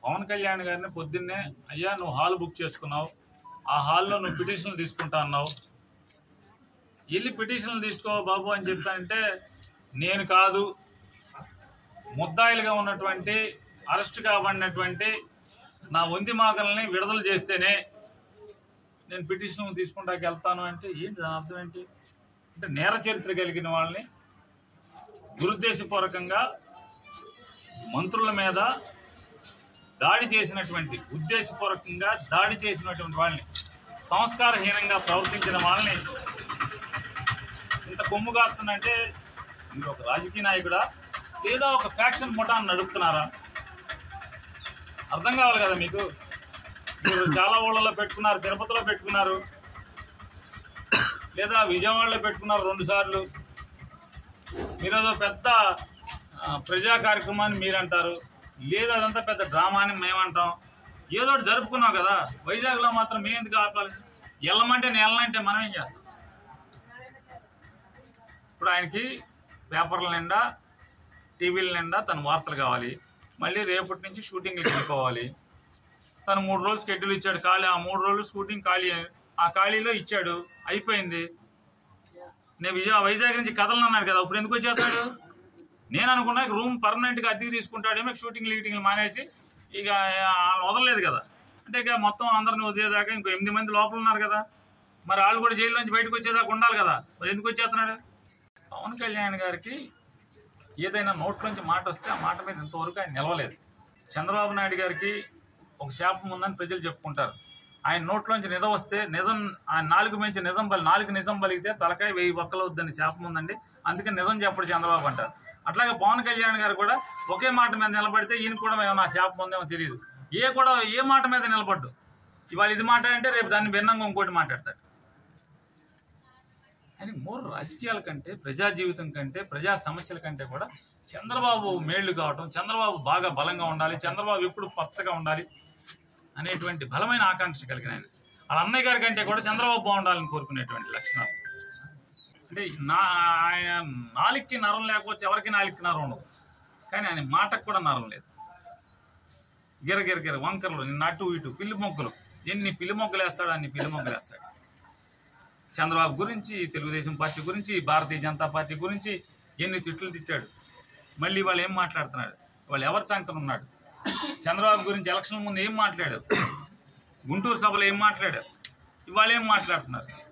పవన్ కళ్యాణ్ గారిని పొద్దున్నే అయ్యా నువ్వు హాల్ బుక్ చేసుకున్నావు ఆ హాల్లో నువ్వు పిటిషన్లు తీసుకుంటా అన్నావు వెళ్ళి పిటిషన్లు తీసుకో బాబు అని చెప్పానంటే నేను కాదు ముద్దాయిలుగా ఉన్నటువంటి అరెస్ట్ కాబడినటువంటి నా వంది మాగల్ని విడుదల చేస్తేనే నేను పిటిషన్ తీసుకుంటాకి వెళ్తాను అంటే ఏంటి దాని అర్థం ఏంటి అంటే నేర చరిత్ర కలిగిన వాళ్ళని దురుద్దేశపూర్వకంగా మంత్రుల మీద దాడి చేసినటువంటి ఉద్దేశపూర్వకంగా దాడి చేసినటువంటి వాళ్ళని సంస్కారహీనంగా ప్రవర్తించిన వాళ్ళని ఇంత కొమ్ము కాస్తుందంటే మీరు ఒక రాజకీయ నాయకుడా లేదా ఒక ఫ్యాక్షన్ ముఠాన్ని నడుపుతున్నారా అర్థం కావాలి కదా మీకు మీరు చాలా ఊళ్ళలో పెట్టుకున్నారు తిరుపతిలో పెట్టుకున్నారు లేదా విజయవాడలో పెట్టుకున్నారు రెండు సార్లు మీరు ఏదో పెద్ద ఆ, ప్రజా కార్యక్రమాన్ని మీరు అంటారు లేదా అదంతా పెద్ద డ్రామా అని మేమంటాం ఏదో ఒకటి జరుపుకున్నాం కదా వైజాగ్లో మాత్రం మేము ఎందుకు ఆపాలి వెళ్ళమంటే నెలలంటే మనం ఏం చేస్తాం ఇప్పుడు ఆయనకి పేపర్ల నిండా టీవీల నిండా తన వార్తలు కావాలి మళ్ళీ రేపటి నుంచి షూటింగ్కి వెళ్ళిపోవాలి తను మూడు రోజులు షెడ్యూల్ ఇచ్చాడు ఖాళీ ఆ మూడు రోజులు షూటింగ్ ఖాళీ ఆ ఖాళీలో ఇచ్చాడు అయిపోయింది నేను విజయ వైజాగ్ నుంచి కథలను అన్నాడు కదా ఇప్పుడు ఎందుకు వచ్చేస్తాడు నేను అనుకున్నా ఇక రూమ్ పర్మనెంట్గా అద్దెకి తీసుకుంటాడేమో ఇక షూటింగ్ లీటింగ్లు మానేసి ఇక ఆ, వదలలేదు కదా అంటే ఇక మొత్తం అందరిని వదిలేదాకా ఇంకో ఎనిమిది మంది లోపల ఉన్నారు కదా మరి వాళ్ళు కూడా జైలు నుంచి బయటకు వచ్చేదాకా ఉండాలి కదా మరి ఎందుకు వచ్చేస్తున్నాడు పవన్ కళ్యాణ్ గారికి ఏదైనా నోట్లోంచి మాట వస్తే ఆ మాట మీద ఇంతవరకు ఆయన నిలవలేదు చంద్రబాబు నాయుడు గారికి ఒక శాపం ఉందని ప్రజలు చెప్పుకుంటారు ఆయన నోట్లోంచి నిజం వస్తే నిజం ఆయన నాలుగు మించి నిజం బలి నాలుగు నిజం బలిగితే తలకాయ వెయ్యి బొక్కలు వద్దని శాపం ఉందండి అందుకే నిజం చెప్పడు చంద్రబాబు అంటారు అట్లాగే పవన్ కళ్యాణ్ గారు కూడా ఒకే మాట మీద నిలబడితే ఈయన కూడా ఏమన్నా శాపం ఉందేమో తెలియదు ఏ కూడా ఏ మాట మీద నిలబడ్డు ఇవాళ ఇది మాట్లాడంటే రేపు దాన్ని భిన్నంగా ఇంకోటి మాట్లాడతాడు అని మోర్ రాజకీయాల కంటే ప్రజా జీవితం కంటే ప్రజా సమస్యల కంటే కూడా చంద్రబాబు మేళ్లు కావటం చంద్రబాబు బాగా బలంగా ఉండాలి చంద్రబాబు ఎప్పుడు పచ్చగా ఉండాలి అనేటువంటి బలమైన ఆకాంక్ష కలిగిన ఆయన వాళ్ళ అన్నయ్య గారి కంటే కూడా చంద్రబాబు బాగుండాలని కోరుకునేటువంటి లక్షణాలు అంటే నా ఆయన నాలుగుకి నరం లేకపోతే ఎవరికి నాలుగుకి నరం ఉండదు కానీ ఆయన మాటకు కూడా నరం లేదు గిర గిర గిర వంకరలు నిన్న అటు ఇటు పిల్లి మొక్కలు ఎన్ని పిల్లి మొక్కలు వేస్తాడు అన్ని పిల్లి మొక్కలు వేస్తాడు చంద్రబాబు గురించి తెలుగుదేశం పార్టీ గురించి భారతీయ జనతా పార్టీ గురించి ఎన్ని తిట్లు తిట్టాడు మళ్ళీ వాళ్ళు ఏం మాట్లాడుతున్నాడు వాళ్ళు ఎవరు చంకన ఉన్నాడు చంద్రబాబు గురించి ఎలక్షన్ ముందు ఏం మాట్లాడారు గుంటూరు సభలో ఏం మాట్లాడారు ఇవాళ ఏం మాట్లాడుతున్నారు